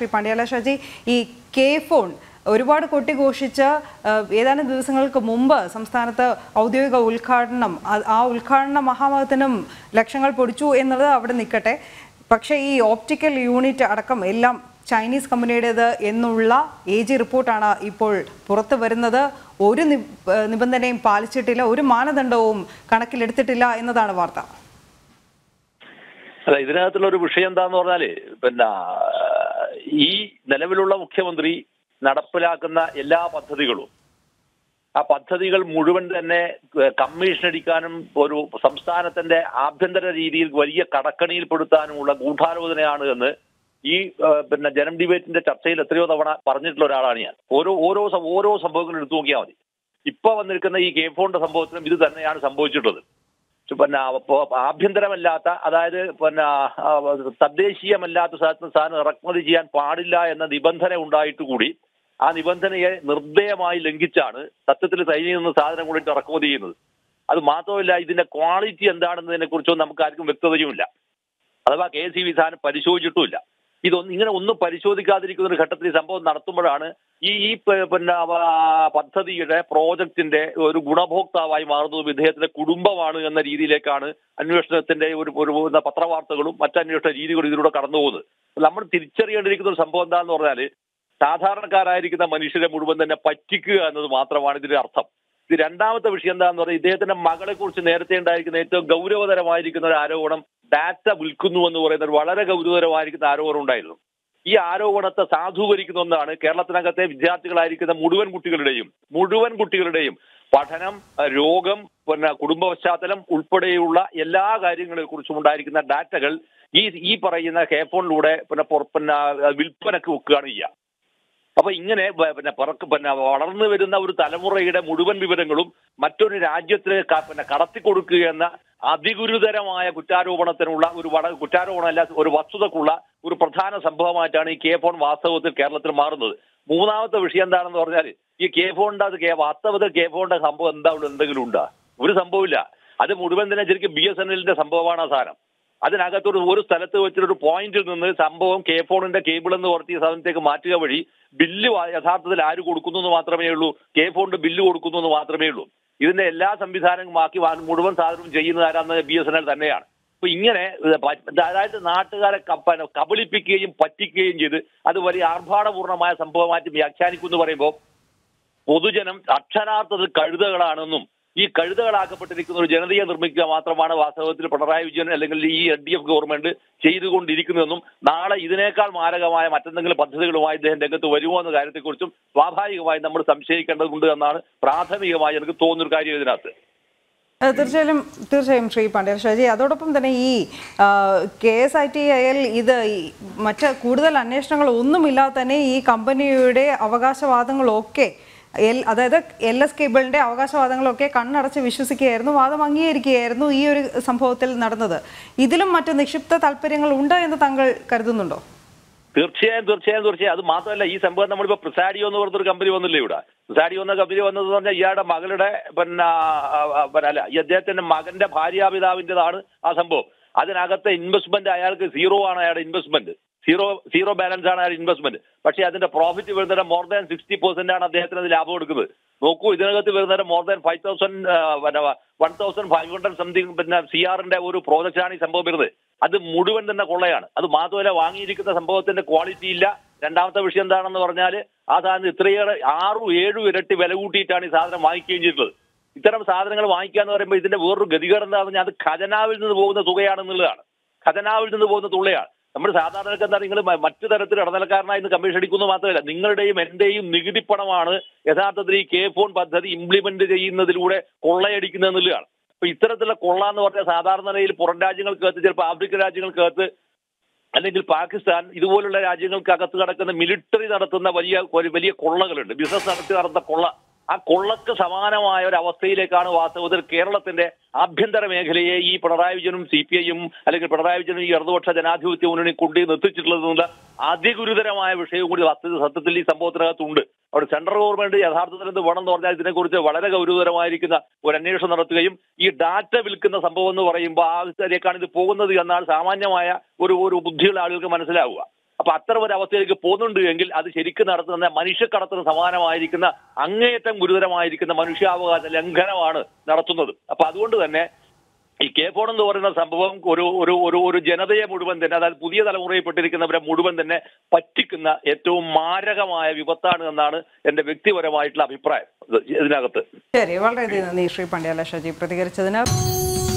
ശ്രീ പണ്ഡ്യാല ഷാജി ഈ K phone ഒരുപാട് കൊട്ടിഘോഷിച്ച് ഏഹ്, ഏതാനും ദിവസങ്ങൾക്ക് മുമ്പ് സംസ്ഥാനത്ത് ഔദ്യോഗിക ഉദ്ഘാടനം ആ- ആ ഉദ്ഘാടന മഹാമഹത്തിനും ലക്ഷങ്ങൾ പൊടിച്ചു എന്നുള്ളത് അവിടെ നിൽക്കട്ടെ പക്ഷേ ഈ ഓപ്റ്റിക്കൽ യൂണിറ്റ് അടക്കം എല്ലാം ചൈനീസ് കമ്പനിയുടേത് എന്നുള്ള എ ജി റിപ്പോർട്ടാണ് ഇപ്പോൾ പുറത്തു വരുന്നത് ഒരു നി- ഏഹ് നിബന്ധനയും പാലിച്ചിട്ടില്ല ഒരു മാനദണ്ഡവും കണക്കിലെടുത്തിട്ടില്ല എന്നതാണ് വാർത്ത അല്ല ഇതിനകത്തുള്ള ഒരു വിഷയം എന്താന്ന് പറഞ്ഞാല് പിന്നെ ഈ നിലവിലുള്ള മുഖ്യമന്ത്രി നടപ്പിലാക്കുന്ന എല്ലാ പദ്ധതികളും ആ പദ്ധതികൾ മുഴുവൻ തന്നെ കമ്മീഷൻ അടിക്കാനും ഒരു സംസ്ഥാനത്തിന്റെ ആഭ്യന്തര രീതിയിൽ വലിയ കടക്കണിയിൽപ്പെടുത്താനുമുള്ള ഗൂഢാലോചനയാണ് എന്ന് ഈ ഏഹ്, പിന്നെ ജനം ഡിബേറ്റിന്റെ ചർച്ചയിൽ എത്രയോ തവണ പറഞ്ഞിട്ടുള്ള ഒരാളാണ് ഞാൻ ഓരോ ഓരോ സം- ഓരോ സംഭവങ്ങളും എടുത്തു നോക്കിയാൽ മതി ഇപ്പൊ വന്നിരിക്കുന്ന ഈ കെ ഫോണിന്റെ സംഭവത്തിനും ഇത് തന്നെയാണ് സംഭവിച്ചിട്ടുള്ളത് പിന്നെ അപ്പോ ആഭ്യന്തരമല്ലാത്ത അതായത് പിന്നെ ആ, തദ്ദേശീയമല്ലാത്ത സാധനം സാധനം ഇറക്കുമതി ചെയ്യാൻ പാടില്ല എന്ന നിബന്ധന ഉണ്ടായിട്ട് കൂടി ആ നിബന്ധനയെ നിർദ്ദയമായി ലംഘിച്ചാണ് സത്യത്തിൽ ചൈനയിൽ നിന്ന് സാധനം കൊണ്ടിട്ട് ഇറക്കുമതി ചെയ്യുന്നത് അത് മാത്രമല്ല ഇതിന്റെ ക്വാളിറ്റി എന്താണെന്നതിനെ കുറിച്ചൊന്നും നമുക്ക് ആർക്കും വ്യക്തതയുമില്ല അഥവാ കെ എസ് ബി സാധനം പരിശോധിച്ചിട്ടുമില്ല ഇതൊന്നും ഇങ്ങനെ ഒന്നും പരിശോധിക്കാതിരിക്കുന്ന ഒരു ഘട്ടത്തിൽ ഈ സംഭവം നടത്തുമ്പോഴാണ് ഈ ഈ പ- പിന്നെ ആ, പദ്ധതിയുടെ പ്രോജക്റ്റിന്റെ ഒരു ഗുണഭോക്താവായി മാറുന്നതും ഇദ്ദേഹത്തിന്റെ കുടുംബമാണ് എന്ന രീതിയിലേക്കാണ് അന്വേഷണത്തിന്റെ ഒരു ഒരു എന്താ പത്രവാർത്തകളും മറ്റ് അന്വേഷണ രീതികളും ഇതിലൂടെ കടന്നു പോകുന്നത് നമ്മൾ തിരിച്ചറിയേണ്ടിയിരിക്കുന്ന ഒരു സംഭവം എന്താന്ന് പറഞ്ഞാല് സാധാരണക്കാരായിരിക്കുന്ന മനുഷ്യരെ മുഴുവൻ തന്നെ പറ്റിക്കുക എന്നത് മാത്രമാണ് ഇതിന്റെ അർത്ഥം ഇത് രണ്ടാമത്തെ വിഷയം എന്താന്ന് പറഞ്ഞാൽ ഇദ്ദേഹത്തിന്റെ മകളെ കുറിച്ച് നേരത്തെ ഉണ്ടായിരിക്കുന്ന ഏറ്റവും ഗൗരവതരമായിരിക്കുന്ന ഒരു ആരോപണം ഡാറ്റ വിൽക്കുന്നു എന്ന് പറയുന്ന ഒരു വളരെ ഗൗരവതരമായിരിക്കുന്ന ആരോപണം ഉണ്ടായിരുന്നു ഈ ആരോപണത്തെ സാധൂകരിക്കുന്ന ഒന്നാണ് കേരളത്തിനകത്തെ വിദ്യാർത്ഥികളായിരിക്കുന്ന മുഴുവൻ കുട്ടികളുടെയും മുഴുവൻ കുട്ടികളുടെയും പഠനം അഹ് രോഗം പിന്നെ കുടുംബ പശ്ചാത്തലം ഉൾപ്പെടെയുള്ള എല്ലാ കാര്യങ്ങളെ കുറിച്ചും ഉണ്ടായിരിക്കുന്ന ഡാറ്റകൾ ഈ ഈ പറയുന്ന ഹേഫോണിലൂടെ പിന്നെ പുറ- പിന്നെ വിൽപ്പനക്ക് വെക്കുകയാണ് ചെയ്യുക അപ്പൊ ഇങ്ങനെ വ- പിന്നെ പിറക്ക് പിന്നെ വളർന്നു വരുന്ന ഒരു തലമുറയുടെ മുഴുവൻ വിവരങ്ങളും മറ്റൊരു രാജ്യത്തിന് ക- പിന്നെ കടത്തി കൊടുക്കുക എന്ന അതിഗുരുതരമായ കുറ്റാരോപണത്തിനുള്ള ഒരു വട കുറ്റാരോപണമല്ല ഒരു വസ്തുതക്കുള്ള ഒരു പ്രധാന സംഭവമായിട്ടാണ് ഈ കെ ഫോൺ വാസ്തവത്തിൽ കേരളത്തിൽ മാറുന്നത് മൂന്നാമത്തെ വിഷയം എന്താണെന്ന് പറഞ്ഞാൽ ഈ കെ ഫോണിന്റെ അത് കെ- വാസ്തവത്തിൽ കെ ഫോണിന്റെ സംഭവം എന്താ ഉള്ളത് എന്തെങ്കിലും ഉണ്ടാ ഒരു സംഭവമില്ല അത് മുഴുവൻ തന്നെ ശരിക്കും ബി എസ് എൻ എല്ലിന്റെ സംഭവമാണ് ആ സാധനം അതിനകത്തൊരു ഒരു സ്ഥലത്ത് വെച്ചിട്ടൊരു പോയിന്റിൽ നിന്ന് സംഭവം കെ ഫോണിന്റെ കേബിൾ എന്ന് പറഞ്ഞ ഈ സാധനത്തേക്ക് മാറ്റുക വഴി ബില്ല് വ- യഥാർത്ഥത്തിൽ ആര് കൊടുക്കുന്നു എന്ന് മാത്രമേ ഉള്ളൂ കെ ഫോണിന്റെ ബില്ല് കൊടുക്കുന്നു എന്ന് മാത്രമേ ഉള്ളൂ ഇതിന്റെ എല്ലാ സംവിധാനങ്ങളും ആക്കി വാ- മുഴുവൻ സാധനവും ചെയ്യുന്നത് ആരാന്ന് ബി എസ് എൻ എൽ തന്നെയാണ് അപ്പൊ ഇങ്ങനെ ഇത് പ- അതായത് നാട്ടുകാരെ കപ്പ- കബളിപ്പിക്കുകയും പറ്റിക്കുകയും ചെയ്ത് അത് വലിയ ആർഭാടപൂർണമായ സംഭവമായിട്ട് വ്യാഖ്യാനിക്കും എന്ന് പറയുമ്പോൾ പൊതുജനം അക്ഷരാർത്ഥത്തിൽ കഴുതകളാണെന്നും ഈ കഴുതകളാക്കപ്പെട്ടിരിക്കുന്ന ഒരു ജനതയെ നിർമ്മിക്കുക മാത്രമാണ് വാസ്തവത്തിൽ പിണറായി വിജയൻ അല്ലെങ്കിൽ ഈ എൽ ഡി എഫ് ഗവൺമെന്റ് ചെയ്തുകൊണ്ടിരിക്കുന്നതെന്നും നാളെ ഇതിനേക്കാൾ മാരകമായ മറ്റെന്തെങ്കിലും പദ്ധതികളുമായി ഇദ്ദേഹം രംഗത്ത് വരുമോ എന്ന കാര്യത്തെക്കുറിച്ചും സ്വാഭാവികമായി നമ്മൾ സംശയിക്കേണ്ടതുണ്ട് എന്നാണ് പ്രാഥമികമായി എനിക്ക് തോന്നുന്നൊരു കാര്യം ഇതിനകത്ത് അത് തീർച്ചയായും തീർച്ചയായും ശ്രീ പണ്ഡ്യർ ഷാജി അതോടൊപ്പം തന്നെ ഈ കെ എസ് ഐ ടി ഐയിൽ ഇത് ഈ മറ്റ് കൂടുതൽ അന്വേഷണങ്ങൾ ഒന്നുമില്ലാതെ തന്നെ ഈ കമ്പനിയുടെ അവകാശവാദങ്ങളൊക്കെ എൽ അതായത് എൽ എസ് കേബിളിന്റെ അവകാശവാദങ്ങളൊക്കെ കണ്ണടച്ച് വിശ്വസിക്കുകയായിരുന്നു വാദം അംഗീകരിക്കുകയായിരുന്നു ഈ ഒരു സംഭവത്തിൽ നടന്നത് ഇതിലും മറ്റ് നിക്ഷിപ്ത താല്പര്യങ്ങൾ ഉണ്ട് എന്ന് താങ്കൾ കരുതുന്നുണ്ടോ തീർച്ചയായും തീർച്ചയായും തീർച്ചയായും അത് മാത്രമല്ല ഈ സംഭവം നമ്മളിപ്പോ പ്രിസാഡിയോ എന്ന് പറഞ്ഞൊരു കമ്പനി വന്നില്ലേ ഇവിടെ പ്രിസാഡിയോ എന്ന കമ്പനി വന്നത് പറഞ്ഞാൽ ഇയാളുടെ മകളുടെ പിന്നെ ആ, ആ, പിന്നെ അല്ല ഈ അദ്ദേഹത്തിന്റെ മകന്റെ ഭാര്യാപിതാവിന്റേതാണ് ആ സംഭവം അതിനകത്തെ ഇൻവെസ്റ്റ്മെന്റ് അയാൾക്ക് സീറോ ആണ് അയാളുടെ ഇൻവെസ്റ്റ്മെന്റ് സീറോ സീറോ ബാലൻസ് ആണ് അയാളുടെ ഇൻവെസ്റ്റ്മെന്റ് പക്ഷേ അതിന്റെ പ്രോഫിറ്റ് വരുന്നതിന് മോർ ദാൻ സിക്സ്റ്റി പെർസെന്റ് ആണ് അദ്ദേഹത്തിന് അത് ലാഭം എടുക്കുന്നത് നോക്കൂ ഇതിനകത്ത് വരുന്നതിന് മോർ ദാൻ ഫൈവ് തൗസൻഡ് പിന്നെ one thousand five hundred something പിന്നെ സി ആറിന്റെ ഒരു പ്രോജക്റ്റാണ് ഈ സംഭവം വരുന്നത് അത് മുഴുവൻ തന്നെ കൊള്ളയാണ് അത് മാത്രമല്ല വാങ്ങിയിരിക്കുന്ന സംഭവത്തിന്റെ ക്വാളിറ്റി ഇല്ല രണ്ടാമത്തെ വിഷയം എന്താണെന്ന് പറഞ്ഞാൽ ആ സാധനം ഇത്രയേറെ ആറും ഏഴും ഇരട്ടി വില കൂട്ടിയിട്ടാണ് ഈ സാധനം വാങ്ങിക്കുകയും ചെയ്തിട്ടുള്ളത് ഇത്തരം സാധനങ്ങൾ വാങ്ങിക്കുക എന്ന് പറയുമ്പോൾ ഇതിന്റെ വേറൊരു ഗതികേട് എന്താ പറഞ്ഞാൽ അത് ഖജനാവിൽ നിന്ന് പോകുന്ന തുകയാണെന്നുള്ളതാണ് ഖജനാവിൽ നിന്ന് പോകുന്ന തുകയാണ് നമ്മൾ സാധാരണക്ക് എന്താ നിങ്ങൾ മറ്റു തരത്തിൽ ഇടനിലക്കാരനായി ഇന്ന് കമ്മീഷൻ അടിക്കുന്നു മാത്രമല്ല നിങ്ങളുടെയും എന്റെയും നികുതി പണമാണ് യഥാർത്ഥത്തിൽ ഈ കെ ഫോൺ പദ്ധതി ഇംപ്ലിമെന്റ് ചെയ്യുന്നതിലൂടെ കൊള്ളയടിക്കുന്നത് എന്നുള്ളതാണ് അപ്പൊ ഇത്തരത്തിലുള്ള കൊള്ള എന്ന് പറഞ്ഞാൽ സാധാരണ നിലയിൽ പുറം രാജ്യങ്ങൾക്കകത്ത് ചിലപ്പോൾ ആഫ്രിക്കൻ രാജ്യങ്ങൾക്കകത്ത് അല്ലെങ്കിൽ പാകിസ്ഥാൻ ഇതുപോലുള്ള രാജ്യങ്ങൾക്കകത്ത് കിടക്കുന്ന മിലിറ്ററി നടത്തുന്ന വലിയ ഒരു വലിയ കൊള്ളകളുണ്ട് ബിസിനസ് നടത്തി നടത്തുന്ന കൊള്ള ആ കൊള്ളക്ക് സമാനമായ ഒരു അവസ്ഥയിലേക്കാണ് വാസ്തവത്തിൽ കേരളത്തിന്റെ ആഭ്യന്തര മേഖലയെ ഈ പിണറായി വിജയനും സി പി ഐയും അല്ലെങ്കിൽ പിണറായി വിജയനും ഈ ഇടതുപക്ഷ ജനാധിപത്യ മുന്നണി കൊണ്ടു നിർത്തിച്ചിട്ടുള്ളത് അതിഗുരുതരമായ വിഷയവും കൂടി വസ്തു സത്യത്തിൽ ഈ സംഭവത്തിനകത്തുണ്ട് അവിടെ സെൻട്രൽ ഗവൺമെന്റ് യഥാർത്ഥത്തിൽ എന്ത് വേണം എന്ന് പറഞ്ഞാൽ ഇതിനെക്കുറിച്ച് വളരെ ഗൗരവതരമായിരിക്കുന്ന ഒരു അന്വേഷണം നടത്തുകയും ഈ ഡാറ്റ വിൽക്കുന്ന സംഭവം എന്ന് പറയുമ്പോൾ ആ അവസ്ഥയിലേക്കാണ് ഇത് പോകുന്നത് എന്നാണ് സാമാന്യമായ ഒരു ഒരു ബുദ്ധിയുള്ള ആളുകൾക്ക് മനസ്സിലാവുക അപ്പൊ അത്തരം ഒരു അവസ്ഥയിലേക്ക് പോകുന്നുണ്ട് എങ്കിൽ അത് ശരിക്കും നടത്തുന്ന മനുഷ്യക്കടത്തിന് സമാനമായിരിക്കുന്ന അങ്ങേയറ്റം ഗുരുതരമായിരിക്കുന്ന മനുഷ്യാവകാശ ലംഘനമാണ് നടത്തുന്നത് അപ്പൊ അതുകൊണ്ട് തന്നെ ഈ കെ ഫോൺ എന്ന് പറയുന്ന സംഭവം ഒരു ഒരു ഒരു ഒരു ജനതയെ മുഴുവൻ തന്നെ അതായത് പുതിയ തലമുറയിൽപ്പെട്ടിരിക്കുന്നവരെ മുഴുവൻ തന്നെ പറ്റിക്കുന്ന ഏറ്റവും മാരകമായ വിപത്താണ് എന്നാണ് എന്റെ വ്യക്തിപരമായിട്ടുള്ള അഭിപ്രായം ഇത് ഇതിനകത്ത് ശരി വളരെയധികം നന്ദി ശ്രീ പണ്ഡ്യാല ഷജി പ്രതികരിച്ചതിന്